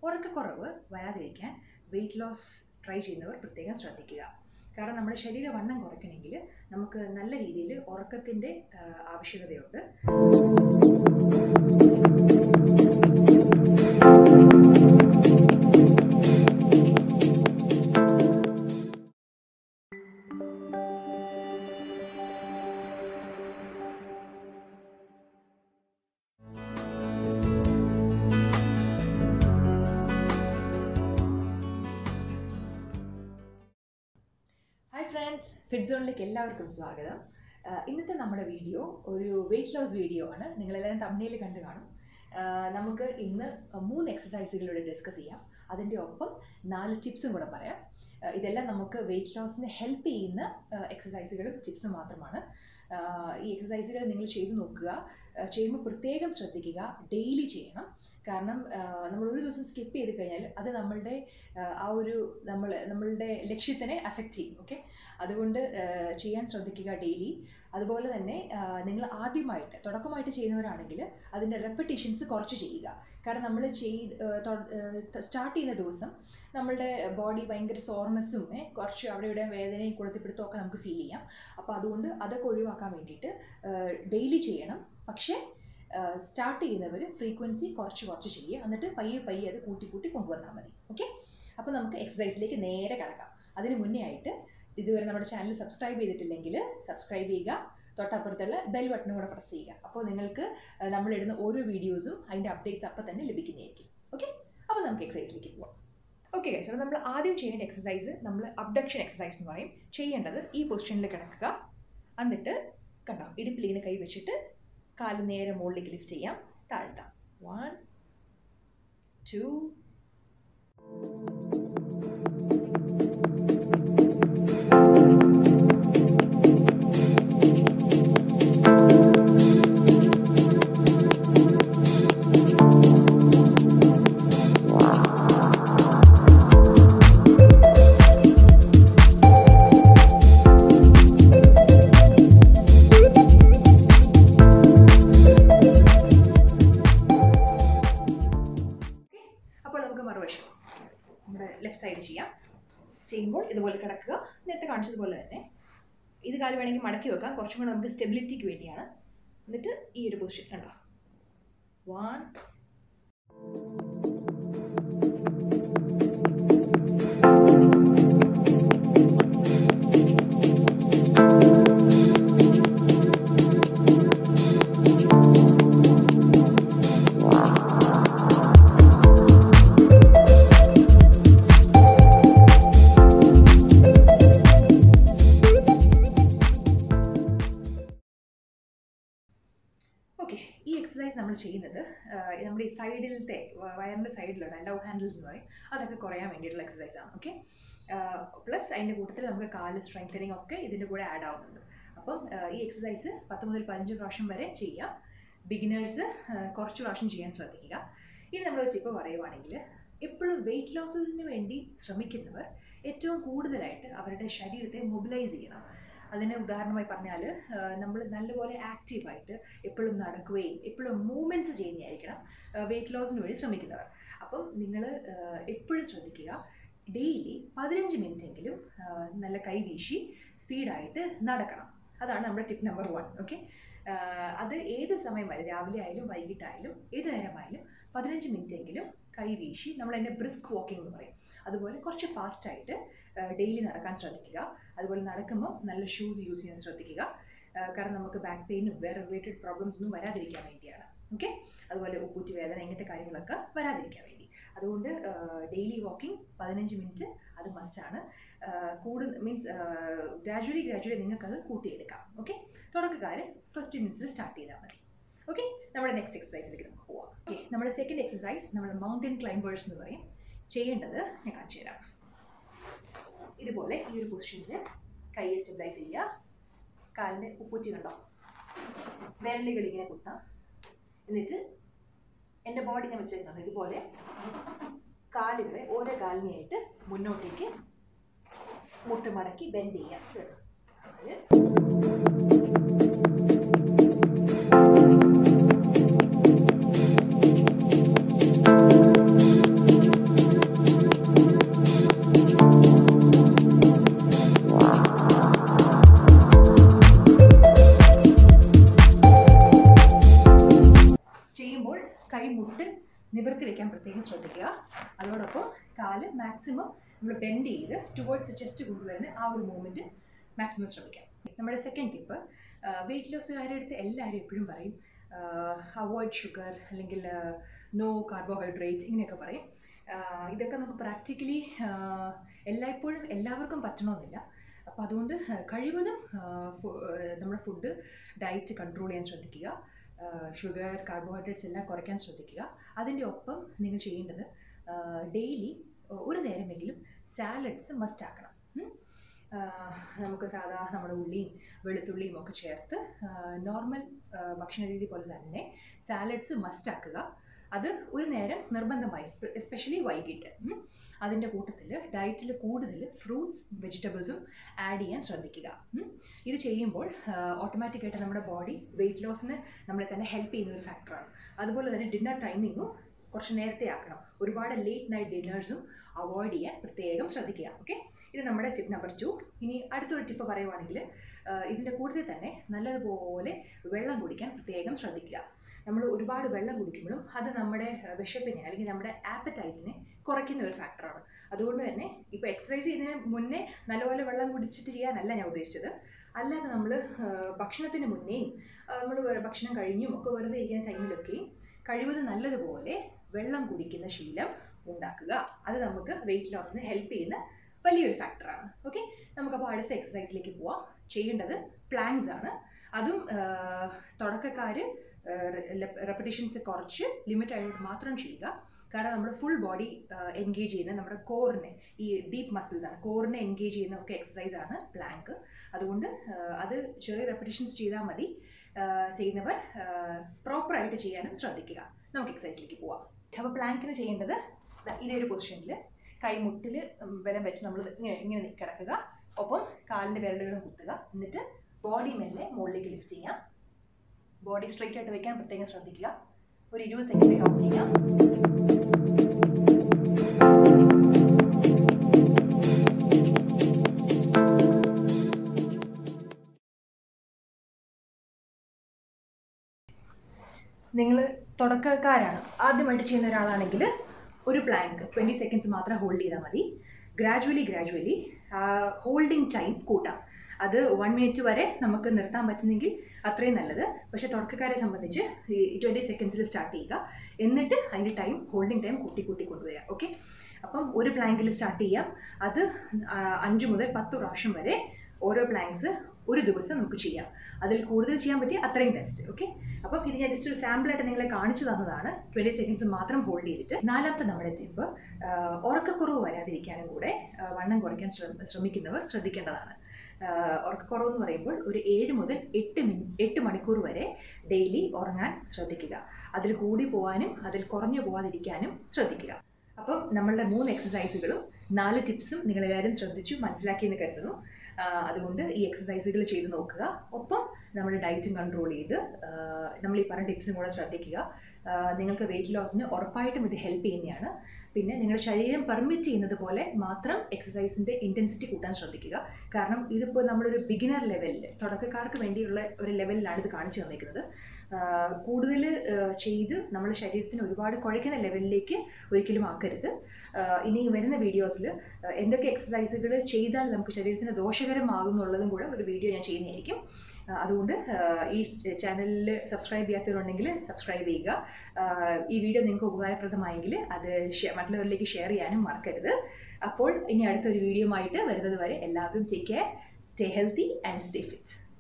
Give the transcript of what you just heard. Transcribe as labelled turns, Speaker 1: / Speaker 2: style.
Speaker 1: ഉറക്കക്കുറവ് വരാതിരിക്കാൻ weight loss try ചെയ്യുന്നവർ പ്രത്യേകം ശ്രദ്ധിക്കുക കാരണം നമ്മുടെ ശരീര വണ്ണം കുറയ്ക്കണമെങ്കിൽ നമുക്ക് നല്ല രീതിയിൽ ഉറക്കത്തിൻ്റെ ആവശ്യകതയുണ്ട് ഹായ് ഫ്രണ്ട്സ് ഫിറ്റ് സോണിലേക്ക് എല്ലാവർക്കും സ്വാഗതം ആഹ് ഇന്നത്തെ നമ്മുടെ വീഡിയോ ഒരു വെയിറ്റ് ലോസ് വീഡിയോ ആണ് നിങ്ങളെല്ലാവരും തമിഴിൽ കണ്ടു കാണും ആഹ് നമുക്ക് ഇന്ന് മൂന്ന് എക്സസൈസുകളിലൂടെ ഡിസ്കസ് ചെയ്യാം അതിൻ്റെ ഒപ്പം നാല് ടിപ്സും കൂടെ പറയാം ആഹ് ഇതെല്ലാം നമുക്ക് വെയിറ്റ് ലോസിന് ഹെൽപ്പ് ചെയ്യുന്ന എക്സസൈസുകളും ടിപ്സും മാത്രമാണ് ആഹ് ഈ എക്സസൈസുകൾ നിങ്ങൾ ചെയ്തു നോക്കുക ആഹ് ചെയ്യുമ്പോൾ പ്രത്യേകം ശ്രദ്ധിക്കുക ഡെയിലി ചെയ്യണം കാരണം ആഹ് നമ്മൾ ഒരു ദിവസം സ്കിപ്പ് ചെയ്ത് കഴിഞ്ഞാൽ അത് നമ്മളുടെ ആഹ് ആ ഒരു നമ്മൾ നമ്മളുടെ ലക്ഷ്യത്തിനെ അഫക്റ്റ് ചെയ്യും ഓക്കെ അതുകൊണ്ട് ആഹ് ചെയ്യാൻ ശ്രദ്ധിക്കുക ഡെയിലി അതുപോലെ തന്നെ ആഹ് നിങ്ങൾ ആദ്യമായിട്ട് തുടക്കമായിട്ട് ചെയ്യുന്നവരാണെങ്കിൽ അതിൻ്റെ റെപ്പറ്റീഷൻസ് കുറച്ച് ചെയ്യുക കാരണം നമ്മൾ ചെയ്ത് സ്റ്റാർട്ട് ചെയ്യുന്ന ദിവസം നമ്മളുടെ ബോഡി ഭയങ്കര സോർനെസ്സും കുറച്ച് അവിടെ ഇവിടെ വേദനയും കൊടുത്തിപ്പിടുത്തവും ഒക്കെ നമുക്ക് ഫീൽ ചെയ്യാം അപ്പോൾ അതുകൊണ്ട് അതൊക്കെ ഒഴിവാക്കാൻ വേണ്ടിയിട്ട് ഡെയിലി ചെയ്യണം പക്ഷേ സ്റ്റാർട്ട് ചെയ്യുന്നവർ ഫ്രീക്വൻസി കുറച്ച് കുറച്ച് ചെയ്യുക എന്നിട്ട് പയ്യെ പയ്യെ അത് കൂട്ടി കൂട്ടി കൊണ്ടുവന്നാൽ മതി ഓക്കെ അപ്പോൾ നമുക്ക് എക്സസൈസിലേക്ക് നേരെ കിടക്കാം അതിന് മുന്നേ ആയിട്ട് ഇതുവരെ നമ്മുടെ ചാനൽ സബ്സ്ക്രൈബ് ചെയ്തിട്ടില്ലെങ്കിൽ സബ്സ്ക്രൈബ് ചെയ്യുക തൊട്ടപ്പുറത്തുള്ള ബെൽ ബട്ടണും കൂടെ പ്രസ് ചെയ്യുക അപ്പോൾ നിങ്ങൾക്ക് നമ്മളിടുന്ന ഓരോ വീഡിയോസും അതിൻ്റെ അപ്ഡേറ്റ്സ് അപ്പം തന്നെ ലഭിക്കുന്നതായിരിക്കും ഓക്കെ അപ്പോൾ നമുക്ക് എക്സസൈസിലേക്ക് പോവാം ഓക്കെ ഗൈസ് അപ്പോൾ നമ്മൾ ആദ്യം ചെയ്യേണ്ട എക്സസൈസ് നമ്മൾ അബ്ഡക്ഷൻ എക്സസൈസ് എന്ന് പറയും ചെയ്യേണ്ടത് ഈ പൊസിഷനിൽ കിടക്കുക എന്നിട്ട് കണ്ടോ ഇടുപ്പിൽ ഇങ്ങനെ കൈ വെച്ചിട്ട് കാല് നേരെ മുകളിലേക്ക് ലിഫ്റ്റ് ചെയ്യാം താഴ്ത്താം വൺ ടു അപ്പോൾ നമുക്ക് മറുവശം നമ്മുടെ ലെഫ്റ്റ് സൈഡ് ചെയ്യാം ചെയ്യുമ്പോൾ ഇതുപോലെ കിടക്കുക നേരത്തെ കാണിച്ചതുപോലെ തന്നെ ഇത് കാല് വേണമെങ്കിൽ മടക്കി വെക്കാം കുറച്ചും കൂടെ നമുക്ക് സ്റ്റെബിലിറ്റിക്ക് വേണ്ടിയാണ് എന്നിട്ട് ഈ ഒരു പൊസിഷൻ കണ്ടോ വൺ ഓക്കെ ഈ എക്സസൈസ് നമ്മൾ ചെയ്യുന്നത് ആഹ് നമ്മുടെ ഈ സൈഡിലത്തെ വയറിൻ്റെ സൈഡിലുള്ള ലവ് ഹാൻഡിൽസ് എന്ന് പറയും അതൊക്കെ കുറയാൻ വേണ്ടിയിട്ടുള്ള എക്സസൈസ് ആണ് ഓക്കെ പ്ലസ് അതിൻ്റെ കൂട്ടത്തിൽ നമുക്ക് കാല് സ്ട്രെങ്തനിങ് ഒക്കെ ഇതിൻ്റെ കൂടെ ആഡ് ആവുന്നുണ്ട് അപ്പം ആഹ് ഈ എക്സസൈസ് പത്ത് മുതൽ പതിനഞ്ച് പ്രാവശ്യം വരെ ചെയ്യാം ബിഗിനേഴ്സ് കുറച്ച് പ്രാവശ്യം ചെയ്യാൻ ശ്രദ്ധിക്കുക ഇനി നമ്മൾ ടിപ്പ് പറയുവാണെങ്കിൽ എപ്പോഴും വെയിറ്റ് ലോസിന് വേണ്ടി ശ്രമിക്കുന്നവർ ഏറ്റവും കൂടുതലായിട്ട് അവരുടെ ശരീരത്തെ മൊബിലൈസ് ചെയ്യണം അതിന് ഉദാഹരണമായി പറഞ്ഞാൽ നമ്മൾ നല്ലപോലെ ആക്റ്റീവായിട്ട് എപ്പോഴും നടക്കുകയും എപ്പോഴും മൂവ്മെൻറ്റ്സ് ചെയ്യുന്നതായിരിക്കണം വെയിറ്റ് ലോസിന് വേണ്ടി ശ്രമിക്കുന്നവർ അപ്പം നിങ്ങൾ എപ്പോഴും ശ്രദ്ധിക്കുക ഡെയിലി പതിനഞ്ച് മിനിറ്റെങ്കിലും നല്ല കൈ വീശി സ്പീഡായിട്ട് നടക്കണം അതാണ് നമ്മുടെ ടിപ്പ് നമ്പർ വൺ ഓക്കെ അത് ഏത് സമയമായാലും രാവിലെ ആയാലും വൈകിട്ടായാലും ഏത് നേരമായാലും പതിനഞ്ച് മിനിറ്റെങ്കിലും കൈ വീശി നമ്മൾ അതിനെ ബ്രിസ്ക് വാക്കിംഗ് എന്ന് പറയും അതുപോലെ കുറച്ച് ഫാസ്റ്റായിട്ട് ഡെയിലി നടക്കാൻ ശ്രദ്ധിക്കുക അതുപോലെ നടക്കുമ്പോൾ നല്ല ഷൂസ് യൂസ് ചെയ്യാൻ ശ്രദ്ധിക്കുക ആ, കാരണം നമുക്ക് ബാക്ക് പെയിനും വേറെ റിലേറ്റഡ് പ്രോബ്ലംസ് ഒന്നും വരാതിരിക്കാൻ വേണ്ടിയാണ് ഓക്കെ അതുപോലെ ഉപ്പൂറ്റി വേദന ഇങ്ങനത്തെ കാര്യങ്ങളൊക്കെ വരാതിരിക്കാൻ വേണ്ടി അതുകൊണ്ട് ഡെയിലി വാക്കിംഗ് പതിനഞ്ച് മിനിറ്റ് അത് മസ്റ്റാണ് കൂടു മീൻസ് ഗ്രാജുവലി ഗ്രാജുവലി നിങ്ങൾക്കത് കൂട്ടിയെടുക്കാം ഓക്കെ തുടക്കക്കാരൻ ഫസ്റ്റ് മിനിറ്റ്സിൽ സ്റ്റാർട്ട് ചെയ്താൽ മതി ഓക്കെ നമ്മുടെ നെക്സ്റ്റ് എക്സസൈസിലേക്ക് നമുക്ക് പോവാം ഓക്കെ നമ്മുടെ സെക്കൻഡ് എക്സസൈസ് നമ്മൾ മൗണ്ടൻ ക്ലൈംബേഴ്സ് എന്ന് പറയും ചെയ്യേണ്ടത് ഞാൻ കാണിച്ചു തരാം ഇതുപോലെ ഈ ഒരു പൊസിഷനിൽ കൈയെ സ്റ്റെബിലൈസ് ചെയ്യുക കാലിൻ്റെ ഉപ്പൂറ്റി കണ്ടോ വിരലുകൾ ഇങ്ങനെ കുത്താം എന്നിട്ട് എൻ്റെ ബോഡി ഞാൻ വെച്ചിട്ടുണ്ട് ഇതുപോലെ കാലുകളെ ഓരോ കാലിനെയായിട്ട് മുന്നോട്ടേക്ക് മുട്ട് മടക്കി ബെൻഡ് ചെയ്യാം കേട്ടോ. അത് പ്രത്യേകം ശ്രദ്ധിക്കുക അതോടൊപ്പം കാല് മാക്സിമം നമ്മൾ ബെൻഡ് ചെയ്ത് ടുവേർഡ്സ് ചെസ്റ്റ് കൊണ്ടുവരുന്ന ആ ഒരു മൂവ്മെൻറ്റ് മാക്സിമം ശ്രമിക്കാം നമ്മുടെ സെക്കൻഡ് ടിപ്പ് വെയിറ്റ് ലോസുകാരുടെ അടുത്ത് എല്ലാവരും എപ്പോഴും പറയും അവോയ്ഡ് ഷുഗർ അല്ലെങ്കിൽ നോ കാർബോഹൈഡ്രേറ്റ്സ് ഇങ്ങനെയൊക്കെ പറയും ആഹ് ഇതൊക്കെ നമുക്ക് പ്രാക്ടിക്കലി എല്ലായ്പ്പോഴും എല്ലാവർക്കും പറ്റണമെന്നില്ല അപ്പോൾ അതുകൊണ്ട് കഴിവതും ആഹ് ഫു- ആഹ് നമ്മുടെ ഫുഡ് ഡയറ്റ് കൺട്രോൾ ചെയ്യാൻ ശ്രദ്ധിക്കുക ഷുഗർ കാർബോഹൈഡ്രേറ്റ്സ് എല്ലാം കുറയ്ക്കാൻ ശ്രദ്ധിക്കുക അതിൻ്റെ ഒപ്പം നിങ്ങൾ ചെയ്യേണ്ടത് ഡെയിലി ഒരു നേരമെങ്കിലും സാലഡ്സ് മസ്റ്റ് ആക്കണം ഉം. ആഹ് നമുക്ക് സാധാ നമ്മുടെ ഉള്ളിയും വെളുത്തുള്ളിയും ഒക്കെ ചേർത്ത് നോർമൽ ഭക്ഷണ രീതി പോലെ തന്നെ സാലഡ്സ് മസ്റ്റ് ആക്കുക അത് ഒരു നേരം നിർബന്ധമായി എസ്പെഷ്യലി വൈകിട്ട് ഉം. അതിൻ്റെ കൂട്ടത്തിൽ ഡയറ്റിൽ കൂടുതൽ ഫ്രൂട്ട്സ് വെജിറ്റബിൾസും ആഡ് ചെയ്യാൻ ശ്രദ്ധിക്കുക ഉം. ഇത് ചെയ്യുമ്പോൾ ഓട്ടോമാറ്റിക്കായിട്ട് നമ്മുടെ ബോഡി വെയിറ്റ് ലോസിന് നമ്മളെ തന്നെ ഹെൽപ്പ് ചെയ്യുന്ന ഒരു ഫാക്ടറാണ് അതുപോലെ തന്നെ ഡിന്നർ ടൈമിങ്ങും കുറച്ച് നേരത്തെ ആക്കണം ഒരുപാട് ലേറ്റ് നൈറ്റ് ഡിന്നേഴ്സും അവോയ്ഡ് ചെയ്യാൻ പ്രത്യേകം ശ്രദ്ധിക്കുക ഓക്കെ ഇത് നമ്മുടെ ടിപ്പ് നമ്പർ ടു ഇനി അടുത്തൊരു ടിപ്പ് പറയുവാണെങ്കിൽ ഇതിൻ്റെ കൂട്ടത്തിൽ തന്നെ നല്ലതുപോലെ വെള്ളം കുടിക്കാൻ പ്രത്യേകം ശ്രദ്ധിക്കുക നമ്മൾ ഒരുപാട് വെള്ളം കുടിക്കുമ്പോഴും അത് നമ്മുടെ അഹ്, വിശപ്പിനെ അല്ലെങ്കിൽ നമ്മുടെ ആപ്പറ്റൈറ്റിനെ കുറയ്ക്കുന്ന ഒരു ഫാക്ടറാണ് അതുകൊണ്ട് തന്നെ ഇപ്പോൾ എക്സസൈസ് ചെയ്യുന്നതിന് മുന്നേ നല്ലപോലെ വെള്ളം കുടിച്ചിട്ട് ചെയ്യാനല്ല ഞാൻ ഉദ്ദേശിച്ചത് അല്ലാതെ നമ്മൾ ഭക്ഷണത്തിന് മുന്നേയും നമ്മൾ ഭക്ഷണം കഴിഞ്ഞും ഒക്കെ വെറുതെ ഇരിക്കുന്ന ടൈമിലൊക്കെയും കഴിവതും നല്ലതുപോലെ വെള്ളം കുടിക്കുന്ന ശീലം ഉണ്ടാക്കുക അത് നമുക്ക് വെയിറ്റ് ലോസിന് ഹെൽപ്പ് ചെയ്യുന്ന വലിയൊരു ഫാക്ടറാണ് ഓക്കെ നമുക്കപ്പോൾ അടുത്ത എക്സസൈസിലേക്ക് പോവാം ചെയ്യേണ്ടത് പ്ലാങ്സ് ആണ് അതും തുടക്കക്കാർ റെപ്പറ്റീഷൻസ് കുറച്ച് ലിമിറ്റ് ആയിട്ട് മാത്രം ചെയ്യുക കാരണം നമ്മുടെ ഫുൾ ബോഡി എൻഗേജ് ചെയ്യുന്ന നമ്മുടെ കോറിനെ ഈ ഡീപ്പ് മസിൽസ് ആണ് കോറിനെ എൻഗേജ് ചെയ്യുന്ന ഒക്കെ എക്സസൈസ് ആണ് പ്ലാങ്ക് അതുകൊണ്ട് ആ, അത് ചെറിയ റെപ്പറ്റീഷൻസ് ചെയ്താൽ മതി ആ, ചെയ്യുന്നവർ പ്രോപ്പറായിട്ട് ചെയ്യാനും ശ്രദ്ധിക്കുക നമുക്ക് എക്സസൈസിലേക്ക് പോവാം അപ്പോൾ പ്ലാങ്കിന് ചെയ്യേണ്ടത് ദാ ഇതേ ഒരു പൊസിഷനിൽ കൈമുട്ടിൽ ബലം വെച്ച് നമ്മൾ ഇങ്ങനെ ഇങ്ങനെ കിടക്കുക ഒപ്പം കാലിൻ്റെ വിരലുകളും കുത്തുക എന്നിട്ട് ബോഡി മെല്ലെ മുകളിലേക്ക് ലിഫ്റ്റ് ചെയ്യാം ബോഡി സ്ട്രെയിറ്റ് ആയിട്ട് വെക്കാൻ പ്രത്യേകം ശ്രദ്ധിക്കുക ഒരു ഇരുപത് സെക്കൻഡ് കൗണ്ട് ചെയ്യാം നിങ്ങൾ തുടക്കക്കാരാണ് ആദ്യമായിട്ട് ചെയ്യുന്ന ഒരാളാണെങ്കിൽ ഒരു പ്ലാങ്ക് ട്വൻറ്റി സെക്കൻഡ്സ് മാത്രം ഹോൾഡ് ചെയ്താൽ മതി ഗ്രാജുവലി ഗ്രാജുവലി ഹോൾഡിംഗ് ടൈം കൂട്ടാം അത് വൺ മിനിറ്റ് വരെ നമുക്ക് നിർത്താൻ പറ്റുന്നെങ്കിൽ അത്രയും നല്ലത് പക്ഷേ തുടക്കക്കാരെ സംബന്ധിച്ച് ഈ ട്വൻറ്റി സെക്കൻഡ്സിൽ സ്റ്റാർട്ട് ചെയ്യുക എന്നിട്ട് അതിൻ്റെ ടൈം ഹോൾഡിംഗ് ടൈം കൂട്ടി കൂട്ടി കൊണ്ടുവരിക ഓക്കെ അപ്പം ഒരു പ്ലാങ്കിൽ സ്റ്റാർട്ട് ചെയ്യാം അത് ആ, അഞ്ച് മുതൽ പത്ത് പ്രാവശ്യം വരെ ഓരോ പ്ലാങ്ക്സ് ഒരു ദിവസം നമുക്ക് ചെയ്യാം അതിൽ കൂടുതൽ ചെയ്യാൻ പറ്റിയ അത്രയും ബെസ്റ്റ് ഓക്കെ അപ്പം ഇത് ഞാൻ ജസ്റ്റ് ഒരു സാമ്പിളായിട്ട് നിങ്ങളെ കാണിച്ചു തന്നതാണ് ട്വൻറ്റി സെക്കൻഡ്സ് മാത്രം ഹോൾഡ് ചെയ്തിട്ട് നാലാമത്തെ നമ്മുടെ ടിപ്പ് ഉറക്കക്കുറവ് വരാതിരിക്കാനും കൂടെ ആ, വണ്ണം കുറയ്ക്കാൻ ശ്രമ- ശ്രമിക്കുന്നവർ ശ്രദ്ധിക്കേണ്ടതാണ് ആ, ഉറക്കക്കുറവ് എന്ന് പറയുമ്പോൾ ഒരു ഏഴ് മുതൽ എട്ട് മിനി എട്ട് മണിക്കൂർ വരെ ഡെയിലി ഉറങ്ങാൻ ശ്രദ്ധിക്കുക അതിൽ കൂടി പോകാനും അതിൽ കുറഞ്ഞു പോകാതിരിക്കാനും ശ്രദ്ധിക്കുക അപ്പം നമ്മളുടെ മൂന്ന് എക്സസൈസുകളും നാല് ടിപ്സും നിങ്ങളെല്ലാവരും ശ്രദ്ധിച്ചു മനസ്സിലാക്കിയെന്ന് കരുതുന്നു ആ, അതുകൊണ്ട് ഈ എക്സസൈസുകൾ ചെയ്ത് നോക്കുക ഒപ്പം നമ്മുടെ ഡയറ്റും കൺട്രോൾ ചെയ്ത് ആ, നമ്മൾ ഈ പറഞ്ഞ ടിപ്സും കൂടെ ശ്രദ്ധിക്കുക ആ, നിങ്ങൾക്ക് വെയിറ്റ് ലോസിന് ഉറപ്പായിട്ടും ഇത് ഹെൽപ്പ് ചെയ്യുന്നതാണ് പിന്നെ നിങ്ങളുടെ ശരീരം പെർമിറ്റ് ചെയ്യുന്നത് പോലെ മാത്രം എക്സസൈസിൻ്റെ ഇൻറ്റൻസിറ്റി കൂട്ടാൻ ശ്രദ്ധിക്കുക കാരണം ഇതിപ്പോൾ നമ്മളൊരു ബിഗിനർ ലെവലിൽ തുടക്കക്കാർക്ക് വേണ്ടിയുള്ള ഒരു ലെവലിലാണ് ഇത് കാണിച്ചു തന്നിരിക്കുന്നത് കൂടുതൽ ചെയ്ത് നമ്മുടെ ശരീരത്തിന് ഒരുപാട് കുഴയ്ക്കുന്ന ലെവലിലേക്ക് ഒരിക്കലും ആക്കരുത് ആ, ഇനി വരുന്ന വീഡിയോസിൽ എന്തൊക്കെ എക്സസൈസുകൾ ചെയ്താൽ നമുക്ക് ശരീരത്തിന് ദോഷകരമാകുന്നുള്ളതും കൂടെ ഒരു വീഡിയോ ഞാൻ ചെയ്യുന്നതായിരിക്കും ആ, അതുകൊണ്ട് ആ, ഈ ചാനലിൽ സബ്സ്ക്രൈബ് ചെയ്യാത്തവരുണ്ടെങ്കിൽ സബ്സ്ക്രൈബ് ചെയ്യുക ആ, ഈ വീഡിയോ നിങ്ങൾക്ക് ഉപകാരപ്രദമായെങ്കിൽ അത് ഷെ- മറ്റുള്ളവരിലേക്ക് ഷെയർ ചെയ്യാനും മറക്കരുത് അപ്പോൾ ഇനി അടുത്തൊരു വീഡിയോ ആയിട്ട് വരുന്നത് വരെ എല്ലാവരും take care stay healthy and stay fit